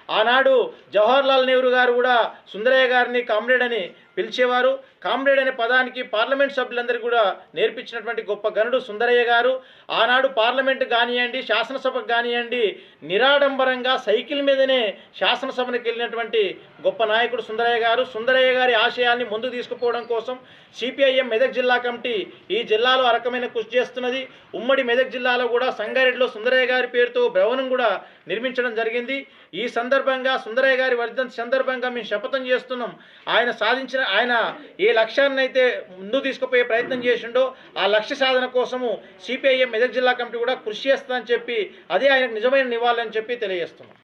ఆనాడు జవహర్లాల్ నెహ్రూ గారు కూడా సుందరయ్య గారిని కామ్రేడ్ అని పిలిచేవారు కామ్రేడ్ అనే పదానికి పార్లమెంట్ సభ్యులందరికీ కూడా నేర్పించినటువంటి గొప్ప గనుడు సుందరయ్య గారు ఆనాడు పార్లమెంట్ కానివ్వండి శాసనసభకు కానివ్వండి నిరాడంబరంగా సైకిల్ మీదనే శాసనసభనికి వెళ్ళినటువంటి గొప్ప నాయకుడు సుందరయ్య గారు సుందరయ్య గారి ఆశయాల్ని ముందుకు తీసుకుపోవడం కోసం సిపిఐఎం మెదక్ జిల్లా కమిటీ ఈ జిల్లాలో ఆ రకమైన కృషి చేస్తున్నది ఉమ్మడి మెదక్ జిల్లాలో కూడా సంగారెడ్డిలో సుందరయ్య గారి పేరుతో భవనం కూడా నిర్మించడం జరిగింది ఈ సందర్భంగా సుందరయ్య గారి వర్ధంతి సందర్భంగా మేము శపథం చేస్తున్నాం ఆయన సాధించిన ఆయన ఏ లక్ష్యాన్ని అయితే ముందుకు తీసుకుపోయే ప్రయత్నం చేసిండో ఆ లక్ష్య సాధన కోసము సిపిఐఎం మెదక్ జిల్లా కమిటీ కూడా కృషి చేస్తుందని చెప్పి అదే ఆయనకు నిజమైన నివాళి అని చెప్పి తెలియజేస్తున్నాం